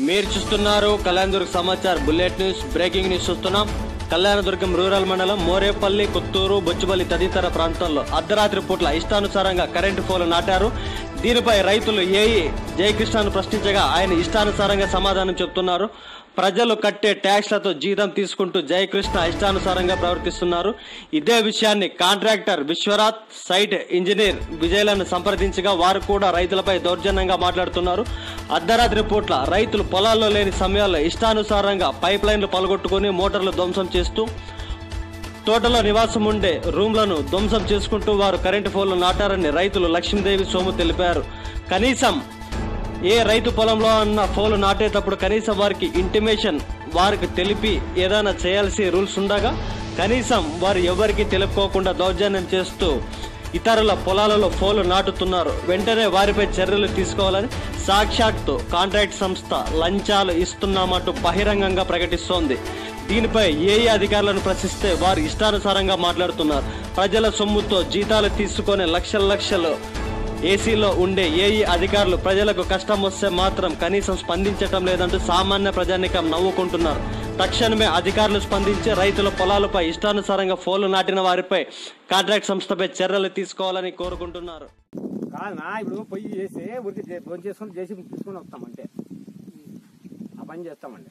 మీరు చూస్తున్నారు Kalyanadurga Samachar bullet news breaking news చూస్తున్నాం కళ్యాణదుర్గం రూరల్ మండలం మోరేపల్లి కొత్తూరు బొచ్చుబల్లి తదితర ప్రాంతాల్లో అర్ధరాత్రి పూట్ల ఇష్టానుసారంగా కరెంటు పోలు నాటారు దీనిపై రైతులు ఏఈ జయకృష్ణను ప్రశ్నించగా ఆయన ఇష్టానుసారంగా సమాధానం చెప్తున్నారు ప్రజలు కట్టే ట్యాక్స్లతో జీతం తీసుకుంటూ జయకృష్ణ ఇష్టానుసారంగా ప్రవర్తిస్తున్నారు ఇదే విషయాన్ని కాంట్రాక్టర్ విశ్వరాత్ సైట్ ఇంజనీర్ విజయలను సంప్రదించగా వారు కూడా రైతులపై దౌర్జన్యంగా మాట్లాడుతున్నారు అర్ధరాత్రి పూట్ల రైతులు పొలాల్లో లేని సమయాల్లో ఇష్టానుసారంగా పైప్ లైన్లు పలగొట్టుకుని మోటార్లు ధ్వంసం చేస్తూ తోటలో నివాసం ఉండే రూమ్లను ధ్వంసం చేసుకుంటూ వారు కరెంటు పోల్లు నాటారని రైతులు లక్ష్మీదేవి సోము తెలిపారు కనీసం ఏ రైతు పొలంలో ఉన్న పోలు నాటేటప్పుడు కనీసం వారికి ఇంటిమేషన్ వారికి తెలిపి ఏదైనా చేయాల్సి రూల్స్ ఉండగా కనీసం వారు ఎవరికి తెలుపుకోకుండా దౌర్జన్యం చేస్తూ ఇతరుల పొలాలలో పోలు నాటుతున్నారు వెంటనే వారిపై చర్యలు తీసుకోవాలని సాక్షాత్తు కాంట్రాక్ట్ సంస్థ లంచాలు ఇస్తున్నామంటూ బహిరంగంగా ప్రకటిస్తోంది దీనిపై ఏఏ అధికారులను ప్రశ్నిస్తే వారు ఇష్టానుసారంగా మాట్లాడుతున్నారు ప్రజల సొమ్ముతో జీతాలు తీసుకొని లక్షల లక్షలు ఏసీలో ఉండే ఏఈ అధికారులు ప్రజలకు కష్టం వస్తే మాత్రం కనీసం స్పందించటం లేదంటూ సామాన్య ప్రజానికం నవ్వుకుంటున్నారు తక్షణమే అధికారులు స్పందించి రైతుల పొలాలపై ఇష్టానుసారంగా ఫోన్లు నాటిన వారిపై కాంట్రాక్ట్ సంస్థపై చర్యలు తీసుకోవాలని కోరుకుంటున్నారు కాదనా ఇప్పుడు పొయ్యి చేసి ఉరికి ఫోన్ చేసుకుని చేసి తీసుకొని వస్తాం అంటే ఆ పని చేస్తామండి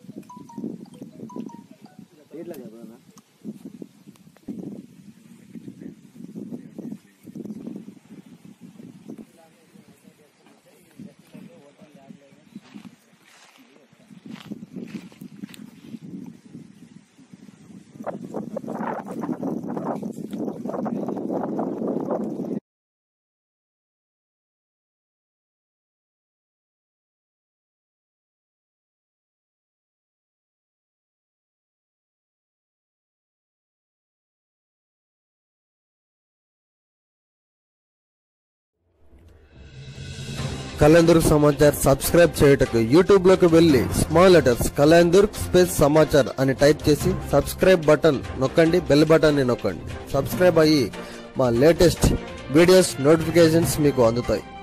ఇట్లా చెప్పనా కళ్యాణ్ దుర్గ్ సమాచార్ సబ్స్క్రైబ్ చేయుటకు యూట్యూబ్ లోకి వెళ్లి small letters Kalyan Durg space Samachar అని టైప్ చేసి సబ్స్క్రైబ్ బటన్ నొక్కండి బెల్ బటన్ ని నొక్కండి సబ్స్క్రైబ్ అయ్యి మా లేటెస్ట్ వీడియోస్ నోటిఫికేషన్స్ మీకు అందుతాయి